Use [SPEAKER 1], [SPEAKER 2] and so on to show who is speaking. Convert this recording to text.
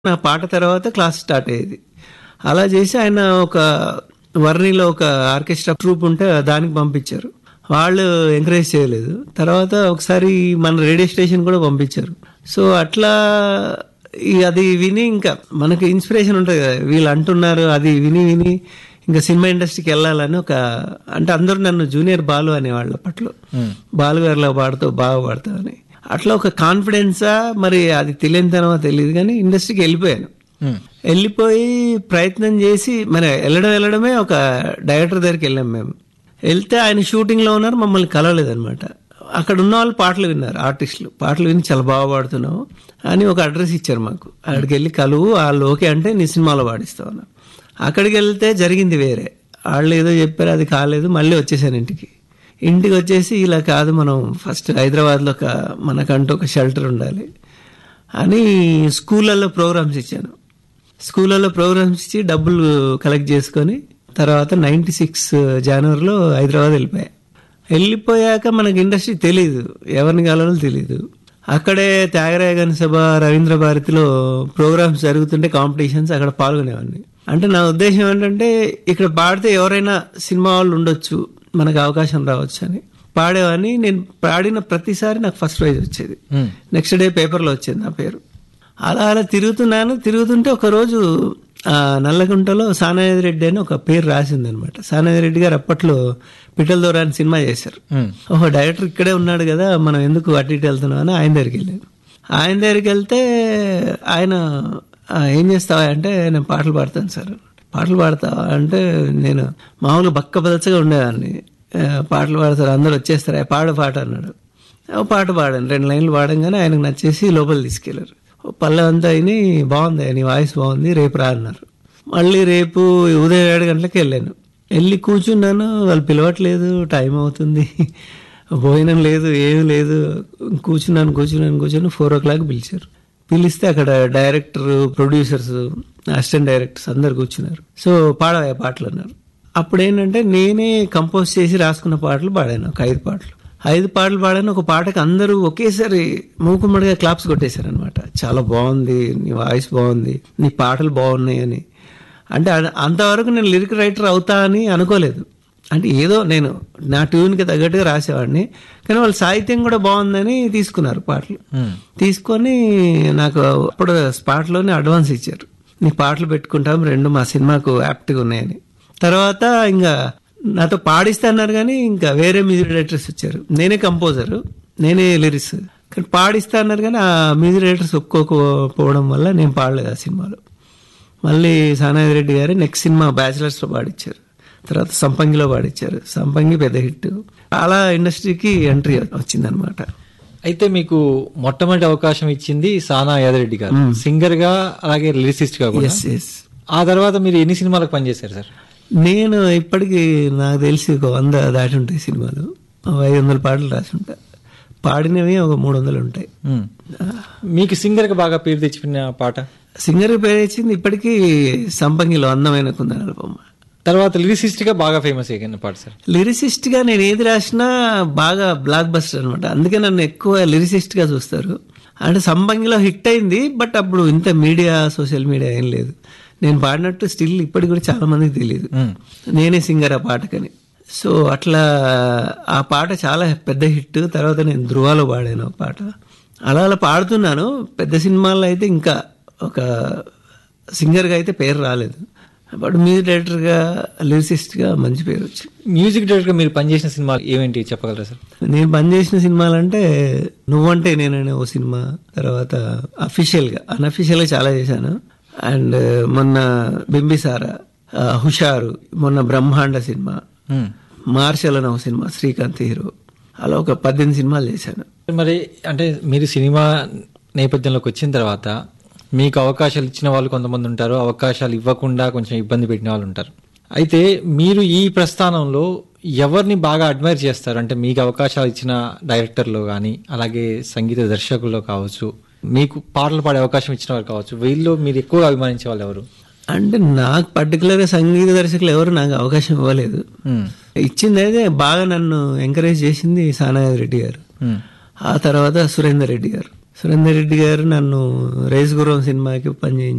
[SPEAKER 1] నా పాట తర్వాత క్లాస్ స్టార్ట్ అయ్యేది అలా చేసి ఆయన ఒక వర్ణిలో ఒక ఆర్కెస్ట్రా ట్రూప్ ఉంటే దానికి పంపించారు వాళ్ళు ఎంకరేజ్ చేయలేదు తర్వాత ఒకసారి మన రేడియో స్టేషన్ కూడా పంపించారు సో అట్లా ఈ అది విని ఇంకా మనకి ఇన్స్పిరేషన్ ఉంటుంది కదా వీళ్ళు అంటున్నారు అది విని విని ఇంకా సినిమా ఇండస్ట్రీకి వెళ్ళాలని ఒక అంటే అందరూ నన్ను జూనియర్ బాలు అనేవాళ్ళు అప్పట్లో బాలు గారిలో పాడుతావు బాగా పాడతావు అని అట్లా ఒక కాన్ఫిడెన్సా మరి అది తెలియనితనమో తెలియదు కానీ ఇండస్ట్రీకి వెళ్ళిపోయాను వెళ్ళిపోయి ప్రయత్నం చేసి మరి వెళ్ళడం వెళ్ళడమే ఒక డైరెక్టర్ దగ్గరికి వెళ్ళాం మేము వెళ్తే ఆయన షూటింగ్ లో ఉన్నారు మమ్మల్ని కలవలేదన్నమాట అక్కడ ఉన్న వాళ్ళు పాటలు విన్నారు ఆర్టిస్టులు పాటలు విని చాలా బాగా పాడుతున్నావు అని ఒక అడ్రస్ ఇచ్చారు మాకు అక్కడికి వెళ్ళి కలువు వాళ్ళు ఓకే అంటే నీ సినిమాలో పాడిస్తావు అన్నారు అక్కడికి వెళ్తే జరిగింది వేరే వాళ్ళు ఏదో చెప్పారు అది కాలేదు మళ్ళీ వచ్చేసాను ఇంటికి ఇంటికి వచ్చేసి ఇలా కాదు మనం ఫస్ట్ హైదరాబాద్లో ఒక మనకంటూ ఒక షెల్టర్ ఉండాలి అని స్కూళ్ళల్లో ప్రోగ్రామ్స్ ఇచ్చాను స్కూళ్ళల్లో ప్రోగ్రామ్స్ ఇచ్చి డబ్బులు కలెక్ట్ చేసుకొని తర్వాత నైంటీ సిక్స్ జనవరిలో హైదరాబాద్ వెళ్ళిపోయా వెళ్ళిపోయాక మనకి ఇండస్ట్రీ తెలీదు ఎవరిని కలవాలో తెలీదు అక్కడే త్యాగరాయగన్ సభ రవీంద్ర భారతిలో ప్రోగ్రామ్స్ జరుగుతుంటే కాంపిటీషన్స్ అక్కడ పాల్గొనేవాడిని అంటే నా ఉద్దేశం ఏంటంటే ఇక్కడ పాడితే ఎవరైనా సినిమా వాళ్ళు ఉండొచ్చు మనకు అవకాశం రావచ్చు అని పాడేవాడిని నేను పాడిన ప్రతిసారి నాకు ఫస్ట్ ప్రైజ్ వచ్చేది నెక్స్ట్ డే పేపర్లో వచ్చేది నా పేరు అలా అలా తిరుగుతున్నాను తిరుగుతుంటే ఒకరోజు ఆ నల్లగుంటలో సానాది రెడ్డి అని ఒక పేరు రాసింది అనమాట సానాది రెడ్డి గారు అప్పట్లో పిట్టల దూరా అని సినిమా చేశారు ఓహో డైరెక్టర్ ఇక్కడే ఉన్నాడు కదా మనం ఎందుకు అటు ఇటు వెళ్తున్నాం అని ఆయన దగ్గరికి వెళ్ళాను ఆయన దగ్గరికి వెళ్తే ఆయన "ఆ, ఏం చేస్తావా అంటే నేను పాటలు పాడతాను సార్ పాటలు పాడతావా అంటే నేను మామూలుగా బక్క బదచ్చగా ఉండేదాన్ని "ఆ, పాటలు పాడతారు అందరూ వచ్చేస్తారు "ఆ, పాడు పాట అన్నాడు ఓ పాట పాడాను రెండు లైన్లు పాడంగానే ఆయనకు నచ్చేసి లోపల తీసుకెళ్లారు పల్లె అంతా అయిని బాగుంది నీ వాయిస్ బాగుంది రేపు రా అన్నారు మళ్ళీ రేపు ఉదయం ఏడు గంటలకు వెళ్ళాను వెళ్ళి కూర్చున్నాను వాళ్ళు పిలవట్లేదు టైం అవుతుంది భోజనం లేదు ఏమీ లేదు కూర్చున్నాను కూర్చున్నాను కూర్చుని ఫోర్ ఓ క్లాక్ పిలిచారు పిలిస్తే అక్కడ డైరెక్టర్ ప్రొడ్యూసర్స్ అసిస్టెంట్ డైరెక్టర్స్ అందరు కూర్చున్నారు సో పాడవే పాటలు అన్నారు అప్పుడు ఏంటంటే నేనే కంపోజ్ చేసి రాసుకున్న పాటలు పాడాను ఒక ఐదు పాటలు ఐదు పాటలు పాడాను ఒక పాటకి అందరూ ఒకేసారి మూకుమ్మడిగా క్లాప్స్ కొట్టేశారు అనమాట చాలా బాగుంది నీ వాయిస్ బాగుంది నీ పాటలు బాగున్నాయి అని అంటే అ- అంతవరకు నేను లిరిక్ రైటర్ అవుతా అని అనుకోలేదు అంటే ఏదో నేను నా ట్యూన్కి తగ్గట్టుగా రాసేవాడిని కానీ వాళ్ళ సాహిత్యం కూడా బాగుందని తీసుకున్నారు పాటలు తీసుకొని నాకు అప్పుడు స్పాట్లోనే అడ్వాన్స్ ఇచ్చారు నీ పాటలు పెట్టుకుంటాం రెండు మా సినిమాకు యాప్ట్గా ఉన్నాయని తర్వాత ఇంకా నాతో పాడిస్తా అన్నారు కానీ ఇంకా వేరే మ్యూజిక్ డైరెక్టర్స్ వచ్చారు నేనే కంపోజర్ నేనే లిరిక్స్ కానీ పాడిస్తా అన్నారు కానీ ఆ మ్యూజిక్ డైరెక్టర్స్ ఒప్పుకోకపోవడం వల్ల నేను పాడలేదు ఆ సినిమాలో మళ్ళీ సానాది రెడ్డి గారు నెక్స్ట్ సినిమా బ్యాచిలర్స్ లో పాడిచ్చారు తర్వాత సంపంగిలో పాడిచ్చారు సంపంగి పెద్ద హిట్ అలా ఇండస్ట్రీకి ఎంట్రీ వచ్చిందనమాట
[SPEAKER 2] అయితే మీకు మొట్టమొదటి అవకాశం ఇచ్చింది సానా యాదరెడ్డి గారు సింగర్ గా అలాగే లిరిసిస్ట్ గా కూడా
[SPEAKER 1] ఎస్ ఎస్
[SPEAKER 2] ఆ తర్వాత మీరు ఎన్ని సినిమాలకు పనిచేశారు సార్
[SPEAKER 1] నేను ఇప్పటికి నాకు తెలిసి ఒక వంద దాటి ఉంటాయి సినిమాలు ఒక ఐదు వందల పాటలు రాసి ఉంటా పాడినవి ఒక మూడు వందలు ఉంటాయి
[SPEAKER 2] మ్మ్. మీకు సింగర్ గా బాగా పేరు తెచ్చుకున్న పాట
[SPEAKER 1] సింగర్ పేరు వచ్చింది ఇప్పటికీ సంపంగిలో అందమైన కుందనాల బొమ్మ
[SPEAKER 2] తర్వాత లిరిసిస్ట్ గా బాగా ఫేమస్ అయిన పాట సార్
[SPEAKER 1] లిరిసిస్ట్ గా నేను ఏది రాసినా బాగా బ్లాక్ బస్టర్ అనమాట అందుకే నన్ను ఎక్కువ లిరిసిస్ట్ గా చూస్తారు అంటే సంబంగిలో హిట్ అయింది బట్ అప్పుడు ఇంత మీడియా సోషల్ మీడియా ఏం లేదు నేను పాడినట్టు స్టిల్ ఇప్పటికి కూడా చాలా మందికి తెలియదు నేనే సింగర్ ఆ పాటకని సో అట్లా ఆ పాట చాలా పెద్ద హిట్ తర్వాత నేను ధృవాలో పాడాను ఆ పాట అలా అలా పాడుతున్నాను పెద్ద సినిమాల్లో అయితే ఇంకా ఒక సింగర్గా అయితే పేరు రాలేదు బట్ మ్యూజిక్ డైరెక్టర్గా లిరిసిస్ట్గా మంచి పేరు వచ్చింది
[SPEAKER 2] మ్యూజిక్ డైరెక్టర్ గా మీరు పనిచేసిన సినిమాలు ఏమేంటి చెప్పగలరా సార్
[SPEAKER 1] నేను పనిచేసిన సినిమాలంటే నువ్వంటే నేననే ఓ సినిమా తర్వాత అఫీషియల్గా అన్అఫీషియల్గా చాలా చేశాను అండ్ మొన్న బింబిసారా ఆ, హుషారు మొన్న బ్రహ్మాండ సినిమా
[SPEAKER 2] మ్మ్.
[SPEAKER 1] మార్షల్ అనే ఒక సినిమా శ్రీకాంత్ హీరో అలా ఒక పద్దెనిమిది సినిమాలు చేశాను
[SPEAKER 2] మరి అంటే మీరు సినిమా నేపథ్యంలోకి వచ్చిన తర్వాత మీకు అవకాశాలు ఇచ్చిన వాళ్ళు కొంతమంది ఉంటారు అవకాశాలు ఇవ్వకుండా కొంచెం ఇబ్బంది పెట్టిన వాళ్ళు ఉంటారు అయితే మీరు ఈ ప్రస్థానంలో ఎవరిని బాగా అడ్మైర్ చేస్తారు అంటే మీకు అవకాశాలు ఇచ్చిన డైరెక్టర్లో కానీ అలాగే సంగీత దర్శకుల్లో కావచ్చు మీకు పాటలు పాడే అవకాశం ఇచ్చిన వారు కావచ్చు వీళ్ళు మీరు ఎక్కువగా అభిమానించే వాళ్ళు ఎవరు
[SPEAKER 1] అంటే నాకు పర్టికులర్గా సంగీత దర్శకులు ఎవరు నాకు అవకాశం ఇవ్వలేదు
[SPEAKER 2] మ్మ్.
[SPEAKER 1] ఇచ్చింది అయితే బాగా నన్ను ఎంకరేజ్ చేసింది సానాయాద్ రెడ్డి గారు
[SPEAKER 2] మ్మ్.
[SPEAKER 1] ఆ తర్వాత సురేందర్ రెడ్డి గారు సురేందర్ రెడ్డి గారు నన్ను రేస్ గుర్రం సినిమాకి పని